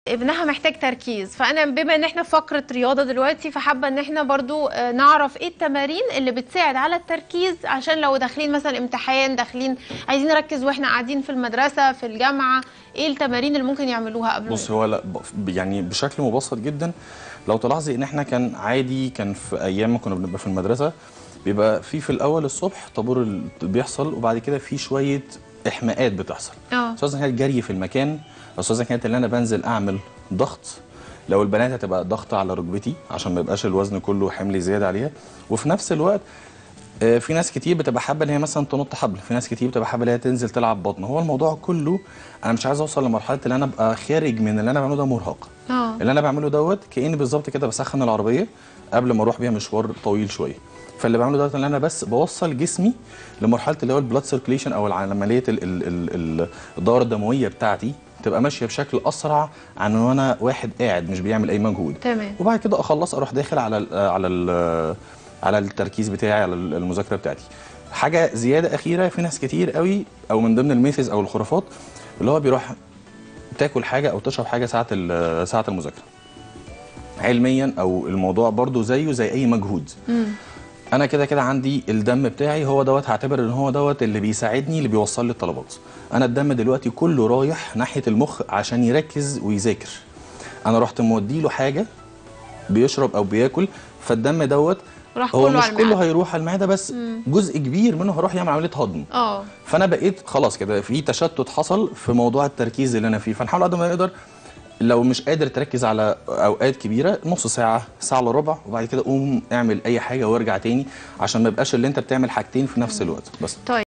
ابنها محتاج تركيز فانا بما ان احنا في فقره رياضه دلوقتي فحابه ان احنا برضو آه، نعرف ايه التمارين اللي بتساعد على التركيز عشان لو داخلين مثلا امتحان داخلين عايزين نركز واحنا قاعدين في المدرسه في الجامعه ايه التمارين اللي ممكن يعملوها قبل بص هو لا ب- يعني بشكل مبسط جدا لو تلاحظي ان احنا كان عادي كان في ايام ما كنا بنبقى في المدرسه بيبقى في في الاول الصبح طابور ال- بيحصل وبعد كده في شويه احماءات بتحصل اه استاذا كانت جري في المكان استاذا كانت اللي انا بنزل اعمل ضغط لو البنات هتبقى ضغط على ركبتي عشان ما يبقاش الوزن كله حمل زياده عليها وفي نفس الوقت آه، في ناس كتير بتبقى حابه ان هي مثلا تنط حبل في ناس كتير بتبقى حابه ان هي تنزل تلعب بطن هو الموضوع كله انا مش عايز اوصل لمرحله ان انا ابقى خارج من اللي انا بعمله ده مرهق اه اللي انا بعمله دوت كاني بالظبط كده بسخن العربيه قبل ما اروح بيها مشوار طويل شويه فاللي بعمله دوت ان انا بس بوصل جسمي لمرحله اللي هو البلاد سيركيليشن او عمليه ال- ال- ال- ال- الدوره الدمويه بتاعتي تبقى ماشيه بشكل اسرع عن ان انا واحد قاعد مش بيعمل اي مجهود تمام وبعد كده اخلص اروح داخل على ال على ال على التركيز بتاعي على ال- المذاكره بتاعتي حاجه زياده اخيره في ناس كتير قوي او من ضمن الميثز او الخرافات اللي هو بيروح تاكل حاجه او تشرب حاجه ساعه ال- ساعه المذاكره علميا او الموضوع برضو زيه زي اي مجهود مم. انا كده كده عندي الدم بتاعي هو دوت هعتبر ان هو دوت اللي بيساعدني اللي بيوصل لي الطلبات انا الدم دلوقتي كله رايح ناحيه المخ عشان يركز ويذاكر انا رحت مودي له حاجه بيشرب او بياكل فالدم دوت راح هو كله مش على كله المعدة. هيروح على المعده بس جزء كبير منه هيروح يعمل عمليه هضم اه فانا بقيت خلاص كده في تشتت حصل في موضوع التركيز اللي انا فيه فنحاول قد ما نقدر لو مش قادر تركز على اوقات كبيره نص ساعه ساعه الا ربع وبعد كده قوم اعمل اي حاجه وارجع تاني عشان ما يبقاش اللي انت بتعمل حاجتين في نفس الوقت بس طيب